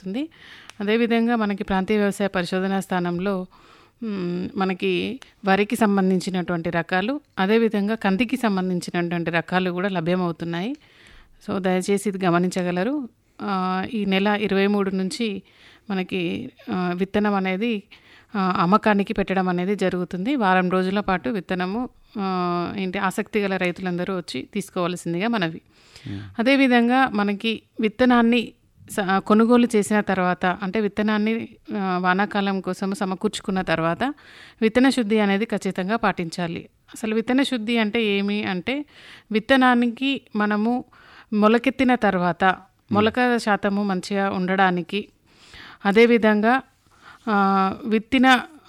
జరుగుతుంది అదేవిధంగా మనకి ప్రాంతీయ వ్యవసాయ పరిశోధనా స్థానంలో మ్, మనకి వరికి సంబంధించినటువంటి రకాలు అదేవిధంగా కందికి సంబంధించినటువంటి రకాలు కూడా లభ్యమవుతున్నాయి సో దయచేసి ఇది గమనించగలరు ఆ, ఈ నెల ఇరవై మూడు నుంచి మనకి ఆ, విత్తనం అనేది ఆ, అమ్మకానికి పెట్టడం అనేది జరుగుతుంది వారం రోజుల పాటు విత్తనము ఆ, ఏంటి ఆసక్తి గల రైతులందరూ వచ్చి తీసుకోవాల్సిందిగా మనవి అదేవిధంగా మనకి విత్తనాన్ని స- కొనుగోలు చేసిన తర్వాత అంటే విత్తనాన్ని ఆ, వానాకాలం కోసం సమకూర్చుకున్న తర్వాత విత్తన శుద్ధి అనేది ఖచ్చితంగా పాటించాలి అసలు విత్తన శుద్ధి అంటే ఏమి అంటే విత్తనానికి మనము మొలకెత్తిన తర్వాత మొలక శాతము మంచిగా ఉండడానికి అదేవిధంగా ఆ, విత్తిన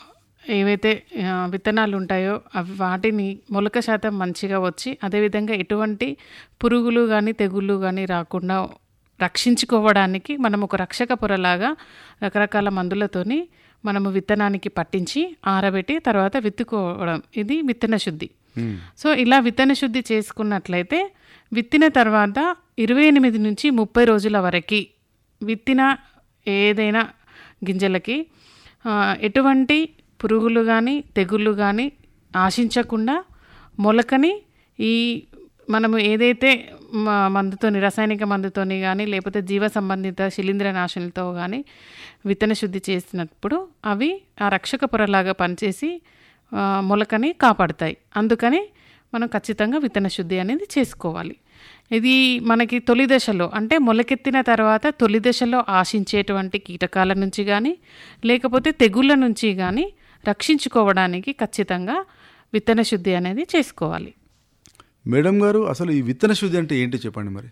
ఏవైతే ఆ, విత్తనాలు ఉంటాయో అవి వాటిని మొలక శాతం మంచిగా వచ్చి అదేవిధంగా ఎటువంటి పురుగులు కానీ తెగుళ్ళు కానీ రాకుండా రక్షించుకోవడానికి మనం ఒక రక్షక పొరలాగా రకరకాల మందులతోని మనము విత్తనానికి పట్టించి ఆరబెట్టి తర్వాత విత్తుకోవడం ఇది విత్తన శుద్ధి సో ఇలా విత్తన శుద్ధి చేసుకున్నట్లయితే విత్తిన తర్వాత ఇరవై ఎనిమిది నుంచి ముప్పై రోజుల వరకు విత్తిన ఏదైనా గింజలకి ఆ, ఎటువంటి పురుగులు కానీ తెగుళ్ళు కానీ ఆశించకుండా మొలకని ఈ మనము ఏదైతే మ- మందుతోని రసాయనిక మందుతోని కానీ లేకపోతే జీవ సంబంధిత శిలీంద్ర నాశనలతో కానీ విత్తన శుద్ధి చేసినప్పుడు అవి ఆ రక్షక పొరలాగా పనిచేసి ఆ, మొలకని కాపాడుతాయి అందుకని మనం ఖచ్చితంగా విత్తన శుద్ధి అనేది చేసుకోవాలి ఇది మనకి తొలి దశలో అంటే మొలకెత్తిన తర్వాత తొలి దశలో ఆశించేటువంటి కీటకాల నుంచి కానీ లేకపోతే తెగుళ్ళ నుంచి కానీ రక్షించుకోవడానికి ఖచ్చితంగా విత్తన శుద్ధి అనేది చేసుకోవాలి మేడం గారు అసలు ఈ విత్తన శుద్ధి అంటే ఏంటి చెప్పండి మరి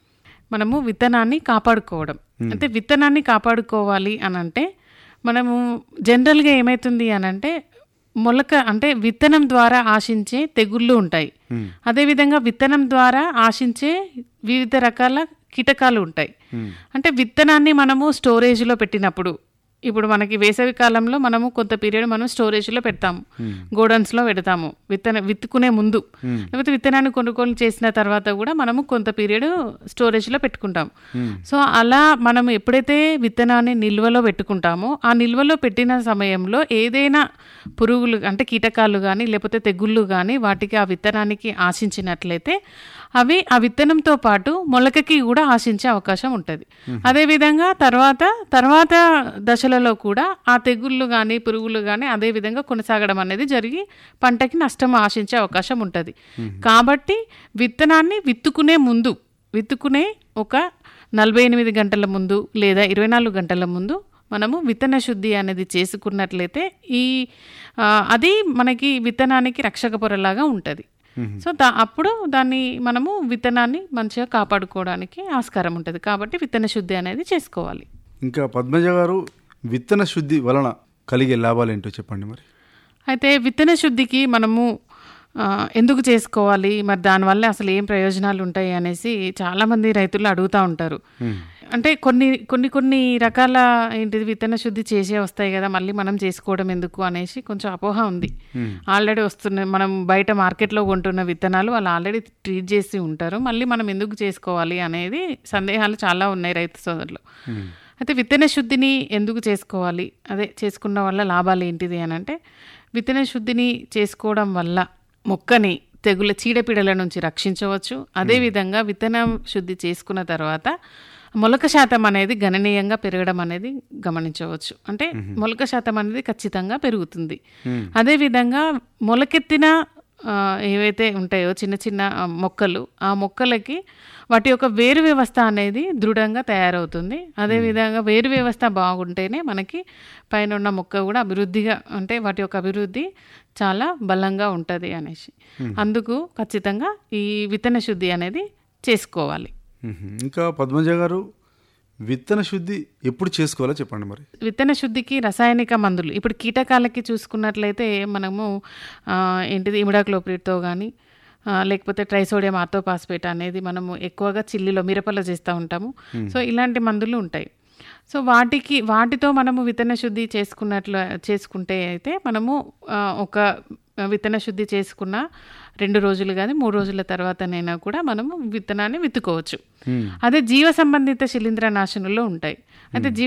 మనము విత్తనాన్ని కాపాడుకోవడం అంటే విత్తనాన్ని కాపాడుకోవాలి అని అంటే మనము జనరల్గా ఏమవుతుంది అని అంటే మొలక అంటే విత్తనం ద్వారా ఆశించే తెగుళ్ళు ఉంటాయి అదేవిధంగా విత్తనం ద్వారా ఆశించే వివిధ రకాల కీటకాలు ఉంటాయి అంటే విత్తనాన్ని మనము స్టోరేజ్లో పెట్టినప్పుడు ఇప్పుడు మనకి వేసవి కాలంలో మనము కొంత పీరియడ్ మనం స్టోరేజ్లో పెడతాము గోడౌన్స్లో పెడతాము విత్తన విత్తుకునే ముందు లేకపోతే విత్తనాన్ని కొనుగోలు చేసిన తర్వాత కూడా మనము కొంత పీరియడ్ స్టోరేజ్లో పెట్టుకుంటాం సో అలా మనం ఎప్పుడైతే విత్తనాన్ని నిల్వలో పెట్టుకుంటామో ఆ నిల్వలో పెట్టిన సమయంలో ఏదైనా పురుగులు అంటే కీటకాలు కానీ లేకపోతే తెగుళ్ళు కానీ వాటికి ఆ విత్తనానికి ఆశించినట్లయితే అవి ఆ విత్తనంతో పాటు మొలకకి కూడా ఆశించే అవకాశం ఉంటుంది అదేవిధంగా తర్వాత తర్వాత దశలలో కూడా ఆ తెగుళ్ళు కానీ పురుగులు కానీ అదే విధంగా కొనసాగడం అనేది జరిగి పంటకి నష్టం ఆశించే అవకాశం ఉంటుంది కాబట్టి విత్తనాన్ని విత్తుకునే ముందు విత్తుకునే ఒక నలభై ఎనిమిది గంటల ముందు లేదా ఇరవై నాలుగు గంటల ముందు మనము విత్తన శుద్ధి అనేది చేసుకున్నట్లయితే ఈ ఆ, అది మనకి విత్తనానికి రక్షక పొరలాగా ఉంటుంది సో దా అప్పుడు దాన్ని మనము విత్తనాన్ని మంచిగా కాపాడుకోవడానికి ఆస్కారం ఉంటుంది కాబట్టి విత్తన శుద్ధి అనేది చేసుకోవాలి ఇంకా పద్మజ గారు విత్తన శుద్ధి వలన కలిగే లాభాలు ఏంటో చెప్పండి మరి అయితే విత్తన శుద్ధికి మనము ఆ, ఎందుకు చేసుకోవాలి మరి దానివల్ల అసలు ఏం ప్రయోజనాలు ఉంటాయి అనేసి చాలామంది రైతులు అడుగుతూ ఉంటారు అంటే కొన్ని కొన్ని కొన్ని రకాల ఏంటిది విత్తన శుద్ధి చేసే వస్తాయి కదా మళ్ళీ మనం చేసుకోవడం ఎందుకు అనేసి కొంచెం అపోహ ఉంది ఆల్రెడీ వస్తున్నాయి మనం బయట మార్కెట్లో కొంటున్న విత్తనాలు వాళ్ళు ఆల్రెడీ ట్రీట్ చేసి ఉంటారు మళ్ళీ మనం ఎందుకు చేసుకోవాలి అనేది సందేహాలు చాలా ఉన్నాయి రైతు సోదరులు అయితే విత్తన శుద్ధిని ఎందుకు చేసుకోవాలి అదే చేసుకున్న వల్ల లాభాలు ఏంటిది అని అంటే విత్తన శుద్ధిని చేసుకోవడం వల్ల మొక్కని తెగుల చీడపీడల నుంచి రక్షించవచ్చు అదేవిధంగా విత్తనం శుద్ధి చేసుకున్న తర్వాత మొలక శాతం అనేది గణనీయంగా పెరగడం అనేది గమనించవచ్చు అంటే మొలక శాతం అనేది ఖచ్చితంగా పెరుగుతుంది అదేవిధంగా మొలకెత్తిన ఆ, ఏవైతే ఉంటాయో చిన్న చిన్న ఆ, మొక్కలు ఆ మొక్కలకి వాటి యొక్క వేరు వ్యవస్థ అనేది దృఢంగా తయారవుతుంది అదేవిధంగా వేరు వ్యవస్థ బాగుంటేనే మనకి పైన ఉన్న మొక్క కూడా అభివృద్ధిగా అంటే వాటి యొక్క అభివృద్ధి చాలా బలంగా ఉంటుంది అనేసి అందుకు ఖచ్చితంగా ఈ విత్తన శుద్ధి అనేది చేసుకోవాలి మ్మ్. ఇంకా పద్మజ గారు విత్తన శుద్ధి ఎప్పుడు చేసుకోవాలో చెప్పండి మరి విత్తన శుద్ధికి రసాయనిక మందులు ఇప్పుడు కీటకాలకి చూసుకున్నట్లయితే మనము ఆ, ఏంటిది ఇమిడాక్లోప్రిడ్తో కానీ లేకపోతే ట్రైసోడియం ఆర్థోపాస్పేట్ అనేది మనము ఎక్కువగా చిల్లిలో మిరపలో చేస్తూ ఉంటాము సో ఇలాంటి మందులు ఉంటాయి సో వాటికి వాటితో మనము విత్తన శుద్ధి చేసుకున్నట్లు చేసుకుంటే అయితే మనము ఆ, ఒక విత్తన శుద్ధి చేసుకున్న రెండు రోజులు కానీ మూడు రోజుల తర్వాతనైనా కూడా మనము విత్తనాన్ని విత్తుకోవచ్చు అదే జీవ సంబంధిత శిలీంద్ర నాశనులు ఉంటాయి అయితే జీవ